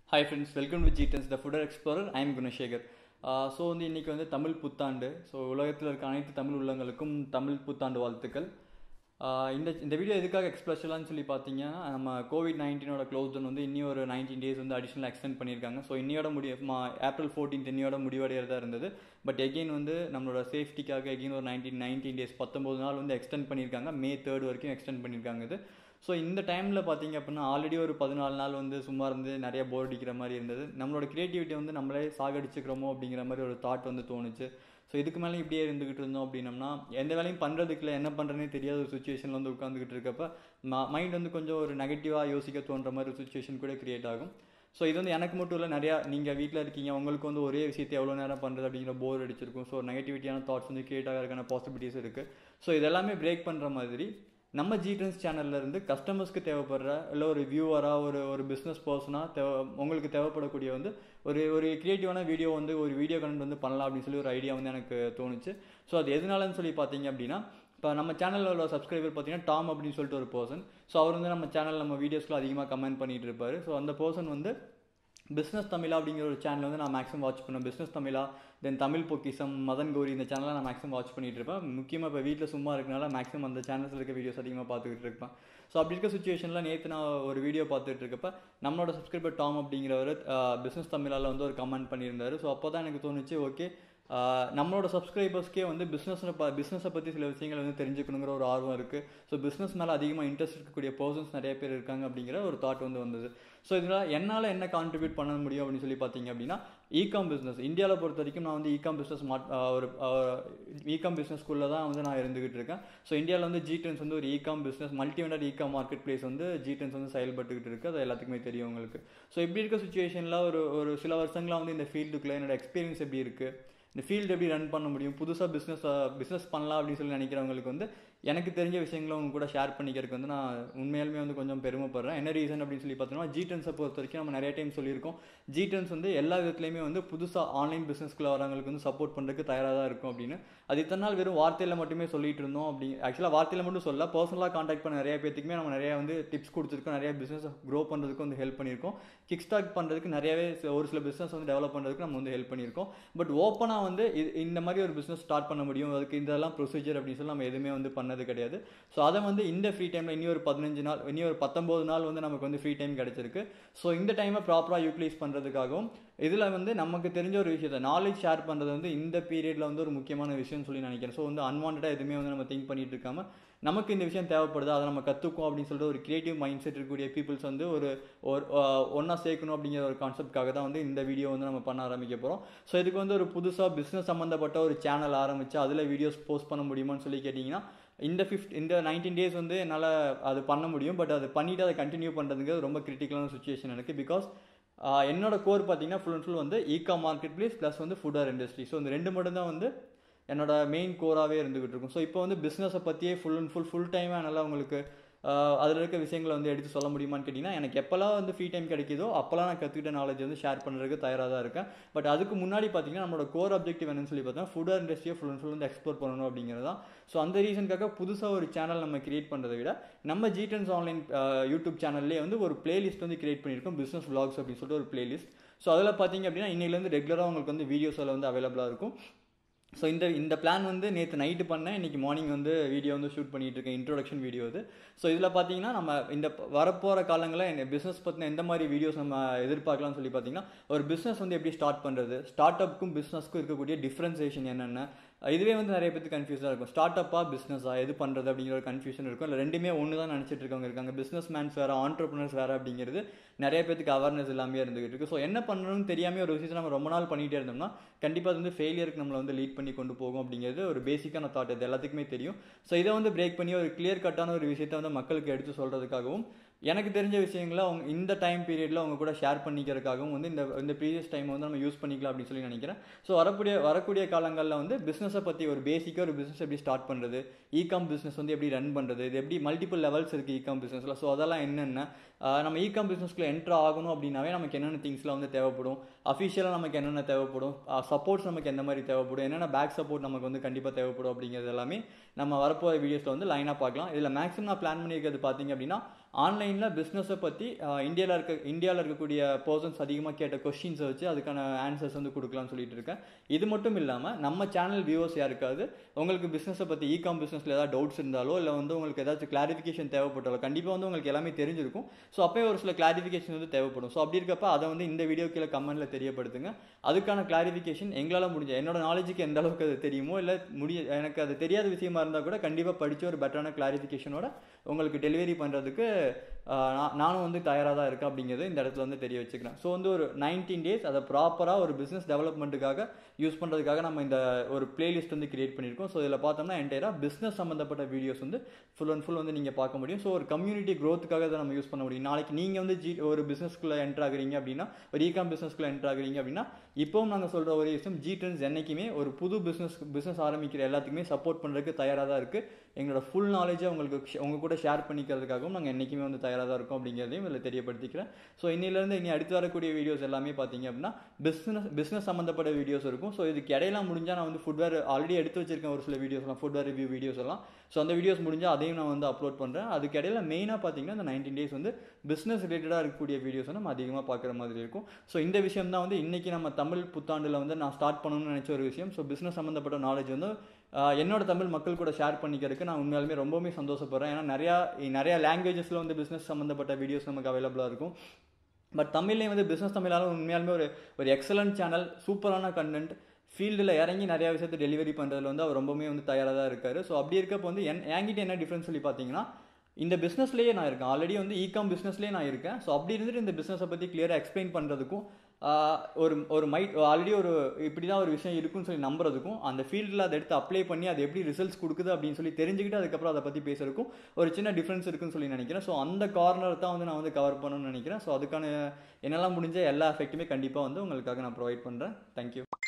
hi friends welcome to Gidens the footer explorer I am Gunasekar so வந்து இன்றைக்கி வந்து தமிழ் புத்தாண்டு ஸோ உலகத்தில் இருக்க அனைத்து தமிழ் உள்ளங்களுக்கும் தமிழ் புத்தாண்டு வாழ்த்துக்கள் ஆஹ் இந்த இந்த வீடியோ எதுக்காக எக்ஸ்பிரஷலான்னு சொல்லி பார்த்தீங்கன்னா நம்ம கோவிட் நைன்டீனோட க்ளோஸ் டவுன் வந்து இன்னும் ஒரு நைன்டீன் டேஸ் வந்து அடிஷனல் எக்ஸ்டெண்ட் பண்ணியிருக்காங்க ஸோ இன்னையோட முடிய மா ஏப்ரல் ஃபோர்டீன்த் இன்னையோட முடிவடைகிறதா இருந்தது பட் எகெயின் வந்து நம்மளோட சேஃப்டிக்காக எகெயின் ஒரு நைன்டீன் நைன்டீன் டேஸ் பத்தொம்பது நாள் வந்து எக்ஸ்டெண்ட் பண்ணியிருக்காங்க மே தேர்ட் வரைக்கும் எக்ஸ்டெண்ட் பண்ணியிருக்காங்க இது ஸோ இந்த டைமில் பார்த்தீங்க அப்படின்னா ஆல்ரெடி ஒரு பதினாலு நாள் வந்து சும்மா இருந்து நிறைய போர் அடிக்கிற மாதிரி இருந்தது நம்மளோட கிரியேட்டிவிட்டி வந்து நம்மளே சாகடிச்சுக்கிறோமோ அப்படிங்கிற மாதிரி ஒரு தாட் வந்து தோணுச்சு ஸோ இதுக்கு மேலே இப்படியே இருந்துகிட்டு இருந்தோம் அப்படின்னம்னா எந்த வேலையும் பண்ணுறதுக்கு இல்லை என்ன பண்ணுறதுனே தெரியாத ஒரு சுச்சுவேஷனில் வந்து உட்காந்துக்கிட்டு இருக்கப்ப மைண்ட் வந்து கொஞ்சம் ஒரு நெகட்டிவாக யோசிக்க தோன்ற மாதிரி ஒரு சுச்சுவேஷன் கூட கிரியேட் ஆகும் ஸோ இது வந்து எனக்கு மட்டும் இல்லை நிறையா நீங்கள் வீட்டில் இருக்கீங்க உங்களுக்கு வந்து ஒரே விஷயத்தை எவ்வளோ நேரம் பண்ணுறது அப்படிங்கிற போர் அடிச்சிருக்கும் ஸோ நெகட்டிவிட்டியான தாட்ஸ் வந்து கிரியேட் ஆகிறதுக்கான பாசிபிலிட்டிஸ் இருக்குது ஸோ இதெல்லாமே பிரேக் பண்ணுற மாதிரி நம்ம ஜிட்ரன்ஸ் சேனல்ல இருந்து கஸ்டமர்ஸ்க்கு தேவைப்படுற இல்லை ஒரு வியூவராக ஒரு ஒரு பிஸ்னஸ் பர்சனாக தேவை உங்களுக்கு தேவைப்படக்கூடிய வந்து ஒரு ஒரு கிரியேட்டிவான வீடியோ வந்து ஒரு வீடியோ கண்டென்ட் வந்து பண்ணலாம் அப்படின்னு சொல்லி ஒரு ஐடியா வந்து எனக்கு தோணுச்சு ஸோ அது எதனாலன்னு சொல்லி பார்த்தீங்க அப்படின்னா இப்போ நம்ம சேனலில் உள்ள சப்ஸ்கிரைபர் பார்த்தீங்கன்னா டாம் அப்படின்னு சொல்லிட்டு ஒரு பர்சன் ஸோ அவர் வந்து நம்ம சேனல் நம்ம வீடியோஸ்க்குள்ள அதிகமாக கமெண்ட் பண்ணிட்டு இருப்பாரு ஸோ அந்த பர்சன் வந்து பிஸ்னஸ் தமிழா அப்படிங்கிற ஒரு சேனல் வந்து நான் மேக்ஸிமம் வாட்ச் பண்ணுவேன் பிஸ்னஸ் தமிழா தென் தமிழ் பொக்கிசம் மதன் கௌரி இந்த சேனலை நான் மேக்ஸிமம் வாட்ச் பண்ணிட்டு இருப்பேன் முக்கியமாக இப்போ வீட்டில் சும்மா இருக்கனால மேக்ஸிமம் அந்த சேனல்ஸில் இருக்க வீடியோஸ் அதிகமாக பார்த்துக்கிட்டு இருப்பேன் ஸோ அப்படி இருக்க சுச்சுவேஷனில் நேற்று நான் ஒரு வீடியோ பார்த்துட்டு இருக்கப்ப நம்மளோட சப்ஸ்கிரைபர் டாம் அப்படிங்கிறவர் பிஸ்னஸ் தமிழால் வந்து ஒரு கமெண்ட் பண்ணியிருந்தாரு ஸோ அப்போ தான் எனக்கு தோணுச்சு ஓகே நம்மளோட சப்ஸ்கிரைபர்ஸ்க்கே வந்து பிஸ்னஸை ப பிஸ்னஸை பற்றி சில விஷயங்கள் வந்து தெரிஞ்சுக்கணுங்கிற ஒரு ஆர்வம் இருக்குது ஸோ பிஸ்னஸ் மேலே அதிகமாக இன்ட்ரெஸ்ட் இருக்கக்கூடிய பர்சன்ஸ் நிறைய பேர் இருக்காங்க அப்படிங்கிற ஒரு தாட் வந்து வந்தது ஸோ இதில் என்னால் என்ன கான்ட்ரிபியூட் பண்ண முடியும் அப்படின்னு சொல்லி பார்த்தீங்க அப்படின்னா இகாம் பிஸ்னஸ் இந்தியாவில் பொறுத்த வரைக்கும் நான் வந்து இகாம் பிஸ்னஸ் மாட் ஒரு இகாம் பிஸ்னஸ்குள்ளே தான் வந்து நான் இருந்துகிட்டு இருக்கேன் ஸோ இந்தியாவில் வந்து ஜிடென்ஸ் வந்து ஒரு ecom business multi vendor ecom marketplace வந்து ஜிடென்ஸ் வந்து செயல்பட்டுக்கிட்டு இருக்குது அது எல்லாத்துக்குமே தெரியும் உங்களுக்கு ஸோ இப்படி இருக்க சுச்சுவேஷனில் ஒரு ஒரு சில வருஷங்களாக வந்து இந்த ஃபீல்டுக்குள்ளே என்னோட எக்ஸ்பீரியன்ஸ் எப்படி இருக்குது இந்த ஃபீல்டு எப்படி ரன் பண்ண முடியும் புதுசாக பிஸ்னஸ் பிஸ்னஸ் பண்ணலாம் அப்படின்னு சொல்லி நினைக்கிறவங்களுக்கு வந்து எனக்கு தெரிஞ்ச விஷயங்களை அவங்க கூட ஷேர் பண்ணிக்கிறதுக்கு வந்து நான் உண்மையாலுமே வந்து கொஞ்சம் பெருமைப்படுறேன் என்ன ரீசன் அப்படின்னு சொல்லி பார்த்தோம்னா ஜிடென்ஸை பொறுத்த வரைக்கும் நம்ம நிறைய டைம் சொல்லியிருக்கோம் ஜிடென்ஸ் வந்து எல்லா விதத்துலையுமே வந்து புதுசாக ஆன்லைன் பிஸ்னஸ்க்குள்ள வரவங்களுக்கு வந்து சப்போர்ட் பண்ணுறதுக்கு தயாராக தான் இருக்கும் அப்படின்னு அது இத்தனை நாள் வெறும் வார்த்தையில் மட்டுமே சொல்லிட்டு இருந்தோம் அப்படி ஆக்சுவலாக வார்த்தையில் மட்டும் சொல்ல பர்சனலாக காண்டாக்ட் பண்ண நிறைய பேத்துக்குமே நம்ம நிறைய வந்து டிப்ஸ் கொடுத்துருக்கோம் நிறைய பிஸ்னஸ் க்ரோ பண்ணுறதுக்கு வந்து ஹெல்ப் பண்ணியிருக்கோம் கிக் ஸ்டார்ட் பண்ணுறதுக்கு நிறையவே ஒரு சில பிஸ்னஸ் வந்து டெவலப் பண்ணுறதுக்கு நம்ம வந்து ஹெல்ப் பண்ணியிருக்கோம் பட் ஓப்பனாக வந்து இந்த மாதிரி ஒரு பிஸ்னஸ் ஸ்டார்ட் பண்ண முடியும் அதுக்கு இதெல்லாம் ப்ரொசீஜர் அப்படின்னு சொல்லி நம்ம எதுவுமே வந்து பண்ணது கிடையாது ஸோ அதை வந்து இந்த ஃப்ரீ டைமில் இனி ஒரு பதினஞ்சு நாள் இனி ஒரு பத்தொம்போது நாள் வந்து நமக்கு வந்து ஃப்ரீ டைம் கிடைச்சிருக்கு ஸோ இந்த டைமை ப்ராப்பராக யூட்டிலைஸ் பண்ணுறதுக்காகவும் இதில் வந்து நமக்கு தெரிஞ்ச ஒரு விஷயத்தை நாலேஜ் ஷேர் பண்ணுறது வந்து இந்த பீரியடில் வந்து ஒரு முக்கியமான விஷயம்னு சொல்லி நினைக்கிறேன் ஸோ வந்து அன்வான்டாக எதுவுமே வந்து நம்ம திங்க் பண்ணிட்டு இருக்காம நமக்கு இந்த விஷயம் தேவைப்படுது அதை நம்ம கற்றுக்கும் அப்படின்னு சொல்லிட்டு ஒரு கிரியேட்டிவ் மைண்ட் செட் இருக்கக்கூடிய பீப்புள்ஸ் வந்து ஒரு ஒன்றா சேர்க்கணும் அப்படிங்கிற ஒரு கான்செப்ட்காக தான் வந்து இந்த வீடியோ வந்து நம்ம பண்ண ஆரம்பிக்க போகிறோம் ஸோ இதுக்கு வந்து ஒரு புதுசாக பிஸ்னஸ் சம்மந்தப்பட்ட ஒரு சேனல் ஆரம்பித்து அதில் வீடியோஸ் போஸ்ட் பண்ண முடியுமான்னு சொல்லி கேட்டிங்கன்னா இந்த ஃபிஃப்த் இந்த நைன்டீன் டேஸ் வந்து என்னால் அது பண்ண முடியும் பட் அது பண்ணிவிட்டு அதை கண்டினியூ பண்ணுறதுங்கிறது ரொம்ப கிரிட்டிக்கலான சுச்சுவேஷன் எனக்கு பிகாஸ் என்னோட கோர் பார்த்தீங்கன்னா ஃபுல் அண்ட் ஃபுல் வந்து ஈகா மார்க்கெட் பிளேஸ் ப்ளஸ் வந்து ஃபுட்டர் இண்டஸ்ட்ரி ஸோ இந்த ரெண்டு மட்டும் தான் வந்து என்னோட மெயின் கோராகவே இருந்துகிட்டு இருக்கும் ஸோ இப்போ வந்து பிஸ்னஸை பற்றியே ஃபுல் அண்ட் ஃபுல் ஃபுல் டைமாக என்னால் உங்களுக்கு அதில் இருக்க விஷயங்களை வந்து எடுத்து சொல்ல முடியுமான்னு கேட்டிங்கன்னா எனக்கு எப்போல்லாம் வந்து ஃப்ரீ டைம் கிடைக்குதோ அப்போல்லாம் நான் கற்றுக்கிட்ட நாலேஜ் வந்து ஷேர் பண்ணுறதுக்கு தயாராக தான் இருக்கேன் பட் அதுக்கு முன்னாடி பார்த்தீங்கன்னா நம்மளோட கோர் அப்ஜெக்டிவ் என்னன்னு சொல்லி பார்த்தா ஃபுட் இண்டஸ்ட்ரியை ஃபுல் அண்ட் ஃபுல் வந்து எக்ஸ்ப்ளோர் பண்ணணும் அப்படிங்கிறது தான் ஸோ அந்த ரீசனுக்காக புதுசாக ஒரு சேனல் நம்ம கிரியேட் பண்ணுறதை விட நம்ம ஜிடென்ஸ் ஆன்லைன் யூடியூப் சேனல்லே வந்து ஒரு பிளேலிஸ்ட் வந்து கிரியேட் பண்ணியிருக்கோம் பிஸ்னஸ் விளாக்ஸ் அப்படின்னு சொல்லிட்டு ஒரு பிளேலிஸ்ட் ஸோ அதில் பார்த்தீங்க அப்படின்னா இன்னையிலேருந்து ரெகுலராக உங்களுக்கு வந்து வீடியோஸ் அதில் வந்து அவைலபிளாக இருக்கும் ஸோ இந்த இந்த பிளான் வந்து நேற்று நைட்டு பண்ணேன் இன்றைக்கி மார்னிங் வந்து வீடியோ வந்து ஷூட் பண்ணிகிட்டு இருக்கேன் இன்ட்ரோடக்ஷன் வீடியோ இது ஸோ இதில் பார்த்தீங்கன்னா நம்ம இந்த வரப்போகிற காலங்களில் என்ன பிஸ்னஸ் பற்றின எந்த மாதிரி வீடியோஸ் நம்ம எதிர்பார்க்கலாம்னு சொல்லி பார்த்தீங்கன்னா ஒரு பிஸ்னஸ் வந்து எப்படி ஸ்டார்ட் பண்ணுறது ஸ்டார்ட் அப்புக்கும் பிஸ்னஸ்க்கும் இருக்கக்கூடிய டிஃப்ரென்சேஷன் என்னென்ன இதுவே வந்து நிறைய பேருக்கு கன்ஃபியூஸாக இருக்கும் ஸ்டார்ட் அப்பாக பிஸ்னஸாக எது பண்ணுறது அப்படிங்கிற ஒரு கன்ஃபியூஷன் இருக்கும் இல்லை ரெண்டுமே ஒன்று தான் நினச்சிட்டு இருக்கவங்க இருக்காங்க பிஸ்னஸ் மேன்ஸ் வேறு ஆண்டர்பனர்ஸ் வேறு அப்படிங்கிறது நிறைய பேருக்கு அவேர்னஸ் இல்லாமல் இருந்துகிட்டு இருக்குது ஸோ என்ன பண்ணணும்னு தெரியாமல் ஒரு விஷயத்தை நம்ம ரொம்ப நாள் பண்ணிகிட்டே இருந்தோம்னா கண்டிப்பாக அது வந்து ஃபெயிலியருக்கு நம்மளை வந்து லீட் பண்ணி கொண்டு போகும் அப்படிங்கிறது ஒரு பேசிக்கான தாட் இது எல்லாத்துக்குமே தெரியும் ஸோ இதை வந்து பிரேக் பண்ணி ஒரு கிளியர் கட்டான ஒரு விஷயத்தை வந்து மக்களுக்கு எடுத்து சொல்கிறதுக்காகவும் எனக்கு தெரிஞ்ச விஷயங்களை அவங்க இந்த டைம் பீரியடில் அவங்க கூட ஷேர் பண்ணிக்கிறதுக்காகவும் வந்து இந்த இந்த ப்ரீவியஸ் டைம் வந்து நம்ம யூஸ் பண்ணிக்கலாம் அப்படின்னு சொல்லி நினைக்கிறேன் ஸோ வரக்கூடிய வரக்கூடிய காலங்களில் வந்து பிஸ்னஸை பற்றி ஒரு பேசிக்காக ஒரு பிஸ்னஸ் எப்படி ஸ்டார்ட் பண்ணுறது இகாம் பிஸ்னஸ் வந்து எப்படி ரன் பண்ணுறது இது எப்படி மல்டிபிள் லெவல்ஸ் இருக்குது இகாம் பிஸ்னஸில் ஸோ அதெல்லாம் என்னென்ன நம்ம இகாம் பிஸ்னஸ்க்குள்ள என்ட்ரு ஆகணும் அப்படின்னாவே நமக்கு என்னென்ன திங்ஸ்லாம் வந்து தேவைப்படும் அஃபிஷியலாக நமக்கு என்னென்ன தேவைப்படும் சப்போர்ட்ஸ் நமக்கு எந்த மாதிரி தேவைப்படும் என்னென்ன பேக் சப்போர்ட் நமக்கு வந்து கண்டிப்பாக தேவைப்படும் அப்படிங்கிறது எல்லாமே நம்ம வரப்போகிற வீடியோஸில் வந்து லைனாக பார்க்கலாம் இதில் மேக்ஸிமம் நான் பிளான் பண்ணியிருக்கிறது பார்த்தீங்க அப்படின்னா ஆன்லைனில் பிஸ்னஸை பற்றி இந்தியாவில் இருக்க இந்தியாவில் இருக்கக்கூடிய பர்சன்ஸ் அதிகமாக கேட்ட கொஷின்ஸை வச்சு அதுக்கான ஆன்சர்ஸ் வந்து கொடுக்கலாம்னு சொல்லிட்டு இருக்கேன் இது மட்டும் இல்லாமல் நம்ம சேனல் வியூவர்ஸ் யாருக்காவது உங்களுக்கு பிஸ்னஸை பற்றி இ காம் பிஸ்னஸில் ஏதாவது டவுட்ஸ் இருந்தாலோ இல்லை வந்து உங்களுக்கு ஏதாச்சும் கிளாரிஃபிகேஷன் தேவைப்பட்டாலோ கண்டிப்பாக வந்து உங்களுக்கு எல்லாமே தெரிஞ்சிருக்கும் ஸோ அப்போயே ஒரு சில கிளாரிஃபிகேஷன் வந்து தேவைப்படும் ஸோ அப்படி இருக்கப்ப அதை வந்து இந்த வீடியோ கீழே கமெண்ட்டில் தெரியப்படுத்துங்க அதுக்கான கிளாரிஃபிகேஷன் எங்களால் முடிஞ்ச என்னோட நாலேஜுக்கு எந்த அளவுக்கு அது தெரியுமோ இல்லை முடிய எனக்கு அது தெரியாத விஷயமா இருந்தால் கூட கண்டிப்பாக படித்து ஒரு பெட்டரான கிளாரிஃபிகேஷனோட உங்களுக்கு டெலிவரி பண்ணுறதுக்கு நானும் வந்து தயாராக தான் இருக்கேன் அப்படிங்கிறது இந்த இடத்துல வந்து தெரிய வச்சுக்கிறேன் ஸோ வந்து ஒரு நைன்டீன் டேஸ் அதை ப்ராப்பராக ஒரு பிஸ்னஸ் டெவலப்மெண்ட்டுக்காக யூஸ் பண்ணுறதுக்காக நம்ம இந்த ஒரு பிளேலிஸ்ட் வந்து கிரியேட் பண்ணியிருக்கோம் ஸோ இதில் பார்த்தோம்னா என்டையராக பிஸ்னஸ் சம்மந்தப்பட்ட வீடியோஸ் வந்து ஃபுல் அண்ட் ஃபுல் வந்து நீங்கள் பார்க்க முடியும் ஸோ ஒரு கம்யூனிட்டி க்ரோத்துக்காக தான் நம்ம யூஸ் பண்ண முடியும் நாளைக்கு நீங்கள் வந்து ஜி ஒரு பிஸ்னஸ்க்குள்ளே என்ட்ரு ஆகுறீங்க அப்படின்னா ஒரு ஈகாம் பிஸ்னஸ்க்குள்ளே என்ட்ரு ஆகுறீங்க அப்படின்னா இப்போவும் நாங்கள் சொல்கிற ஒரு விஷயம் ஜி ட்ரெண்ட்ஸ் என்றைக்குமே ஒரு புது பிஸ்னஸ் பிஸ்னஸ் ஆரம்பிக்கிற எல்லாத்துக்குமே சப்போர்ட் பண்ணுறதுக்கு தயாராக தான் இருக்குது எங்களோட ஃபுல் நாலேஜை உங்களுக்கு உங்கள் கூட ஷேர் பண்ணிக்கிறதுக்காகவும் நாங்கள் என்றைக்குமே வந்து தயாராக தான் இருக்கோம் அப்படிங்கிறதையும் இதில் தெரியப்படுத்திக்கிறேன் ஸோ இன்னிலேருந்து இனி அடுத்து வரக்கூடிய வீடியோஸ் எல்லாமே பார்த்தீங்க அப்படின்னா பிஸ்னஸ் பிஸ்னஸ் சம்மந்தப்பட்ட வீடியோஸ் இருக்கும் ஸோ இதுக்கு இடையில முடிஞ்சால் நான் வந்து ஃபுட்வேர் ஆல்ரெடி எடுத்து வச்சிருக்கேன் ஒரு சில வீடியோஸ்லாம் ஃபுட்வேர் ரிவ்யூ வீடியோஸ் எல்லாம் ஸோ அந்த வீடியோஸ் முடிஞ்சால் அதையும் நான் வந்து அப்லோட் பண்ணுறேன் அதுக்கு இடையில மெயினாக பார்த்தீங்கன்னா இந்த நைன்டீன் டேஸ் வந்து பிஸ்னஸ் ரிலேட்டடாக இருக்கக்கூடிய வீடியோஸ் நம்ம அதிகமாக பார்க்குற மாதிரி இருக்கும் ஸோ இந்த விஷயம் தான் வந்து இன்றைக்கி நம்ம தமிழ் புத்தாண்டில் வந்து நான் ஸ்டார்ட் பண்ணணும்னு நினச்ச ஒரு விஷயம் ஸோ பிஸ்னஸ் சம்மந்தப்பட்ட நாலேஜ் வந்து என்னோட தமிழ் மக்கள் கூட ஷேர் பண்ணிக்கிறதுக்கு நான் உண்மையாலுமே ரொம்பவுமே சந்தோஷப்படுறேன் ஏன்னா நிறையா நிறையா லாங்குவேஜஸில் வந்து பிஸ்னஸ் சம்மந்தப்பட்ட வீடியோஸ் நமக்கு அவைலபிளாக இருக்கும் பட் தமிழ்லேயும் வந்து பிஸ்னஸ் தமிழாலும் உண்மையாலுமே ஒரு ஒரு எக்ஸலண்ட் சேனல் சூப்பரான கண்டென்ட் ஃபீல்டில் இறங்கி நிறையா விஷயத்தை டெலிவரி பண்ணுறதுல வந்து அவர் ரொம்பவுமே வந்து தயாராக தான் இருக்கார் ஸோ அப்படி இருக்கப்போ வந்து என் என்கிட்ட என்ன டிஃப்ரென்ஸ் சொல்லி பார்த்தீங்கன்னா இந்த பிஸ்னஸ்லேயே நான் இருக்கேன் ஆல்ரெடி வந்து இகாம் பிஸ்னஸ்லேயே நான் இருக்கேன் ஸோ அப்படி இருந்துட்டு இந்த பிஸ்னஸை பற்றி கிளியராக எக்ஸ்பிளைன் பண்ணுறதுக்கும் ஒரு ஒரு மை ஆல்ரெடி ஒரு இப்படி தான் ஒரு விஷயம் இருக்குன்னு சொல்லி நம்புறதுக்கும் அந்த ஃபீல்டில் அதை எடுத்து அப்ளை பண்ணி அது எப்படி ரிசல்ட்ஸ் கொடுக்குது அப்படின்னு சொல்லி தெரிஞ்சுக்கிட்டு அதுக்கப்புறம் அதை பற்றி பேசுறதுக்கும் ஒரு சின்ன டிஃப்ரென்ஸ் இருக்குன்னு சொல்லி நினைக்கிறேன் ஸோ அந்த கார்னர் தான் வந்து நான் வந்து கவர் பண்ணணும்னு நினைக்கிறேன் ஸோ அதுக்கான என்னெல்லாம் முடிஞ்ச எல்லா எஃபெக்ட்டுமே கண்டிப்பாக வந்து உங்களுக்காக நான் ப்ரொவைட் பண்ணுறேன் தேங்க்யூ